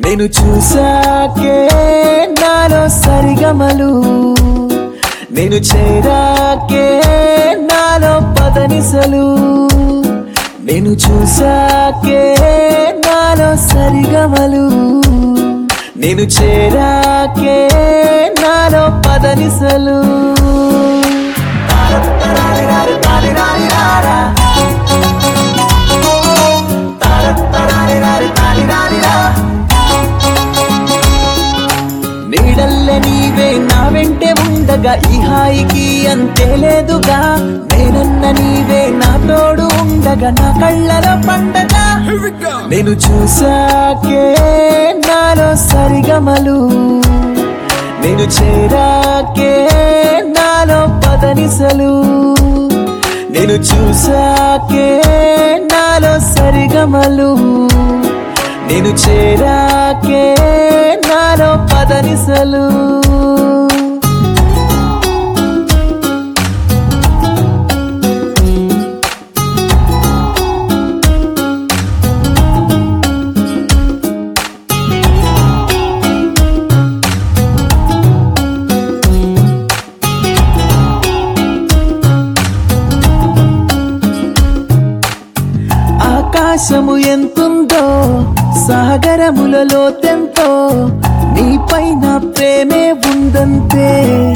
నేను చూసాకే నాలో సరిగమలు నేను చేరాకే నాలో పదనిసలు నేను చూసాకే నాలో సరిగమలు నేను చేరాకే నాలో పదనిసలు నీడల్లే నీవే నా వెంటే ఉండగా ఈ హాయికి అంతే లేదుగా నేనన్న నీవే నా తోడు ఉండగా నా కళ్ళలో పండగ నేను చూసాకే నాలో సరిగమలు నేను చేరాకే నాలో పదనిసలు నేను చూసాకే నాలో సరిగమలు నేను చేరాకే నాలో పదనిసలు ఆకాశము ఎంతుందో సాగరములలో తెంతో నీపైన ప్రేమే ఉందంతే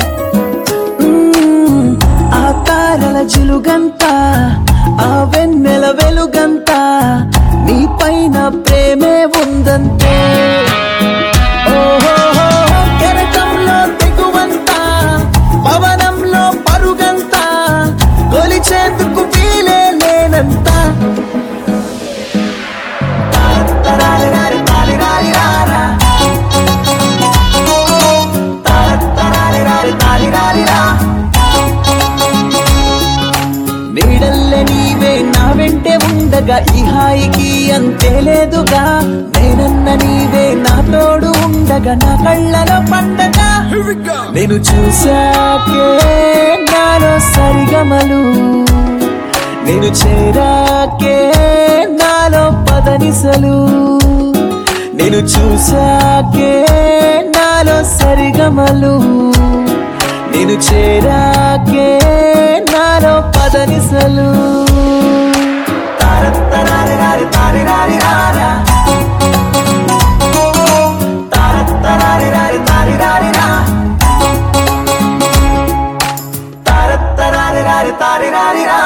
మ్మ్. ఆ తారల జిలుగంత ఆ వెన్నెల వెలుగంత నీపైన ప్రేమే ఉందంతే ఓహోహో, కెరటంలో తెగువంత పవనంలో పరుగంత కొలిచేందుకు వీలే లేనంత నీడల్లే నీవే నా వెంటే ఉండగా ఈ హాయికి అంతే లేదుగా నేనన్న నీవే నా తోడు ఉండగా నా కళ్ళలో పండగ నేను చూసాకే నాలో సరిగమలు నేను చేరాకే నాలో పదనిసలు నేను చూసాకే నాలో సరిగమలు నేను చేరాకే నాలో పదనిసలు తారత్తరారిరారి తారిరారిరారా. తారత్తరారిరారి తారిరారిరా. తారత్తరారిరారి తారిరారిరా.